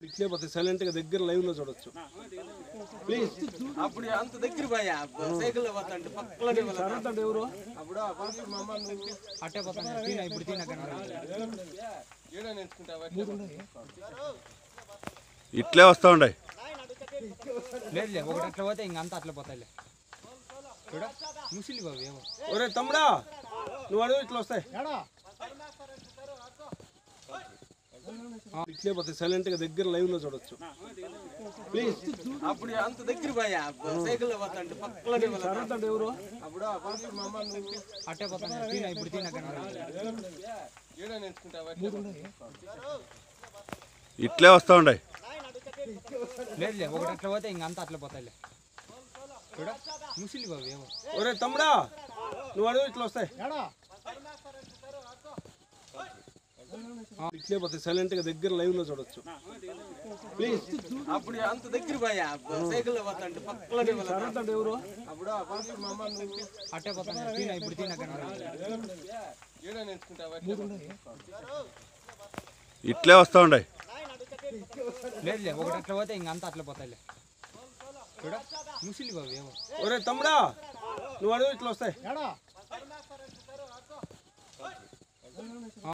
ఇట్లే పోతే సైలెంట్ గా దగ్గర లైవ్ లో చూడొచ్చు ప్లీజ్ అప్పుడు అంత దగ్గర పోయా సైకిల్ పోతాంటే పక్కలోనే వెళ్ళాలి. సరదండి ఎవరు అప్పుడు ఆ పక్కన మా అమ్మ నువ్వు అట్టే పోతాను తిన ఇప్పుడు తిన ఏడా నేర్చుకుంటావా ఇట్లే వస్తా ఉండే లేదులే ఒకటి అట్లా పోతే ఇంక అంతా అట్లా పోతాయిలే చూడ ముసిలి బాబు ఏమో ఒరే తమ్ముడా నువ్వు అడుగు ఇట్లా వస్తాయి ఇట్లే పోతే సైలెంట్ గా దగ్గర లైవ్ లో చూడొచ్చు ప్లీజ్ అప్పుడు అంత దగ్గర పోయా సైకిల్ పోతాంటే పక్కలోనే వెళ్ళాలి. సరదండి ఎవరు అప్పుడు ఆ పక్కన మా అమ్మ నువ్వు అట్టే పోతాను తిన ఇప్పుడు తిన ఏడా నేర్చుకుంటావా ఇట్లే వస్తా ఉండే లేదులే ఒకటి అట్లా పోతే ఇంక అంతా అట్లా పోతాయిలే చూడ ముసిలి బాబు ఏమో ఒరే తమ్ముడా నువ్వు అడుగు ఇట్లా వస్తాయి ఇట్లే పోతే సైలెంట్ గా దగ్గర లైవ్ లో చూడొచ్చు ప్లీజ్ అప్పుడు అంత దగ్గర పోయా సైకిల్ పోతాంటే పక్కలోనే వెళ్ళాలి. సరదండి ఎవరు అప్పుడు ఆ పక్కన మా అమ్మ నువ్వు అట్టే పోతాను తిన ఇప్పుడు తిన ఏడా నేర్చుకుంటావా ఇట్లే వస్తా ఉండే లేదులే ఒకటి అట్లా పోతే ఇంక అంతా అట్లా పోతాయిలే చూడ ముసిలి బాబు ఏమో ఒరే తమ్ముడా నువ్వు అడుగు ఇట్లా వస్తాయి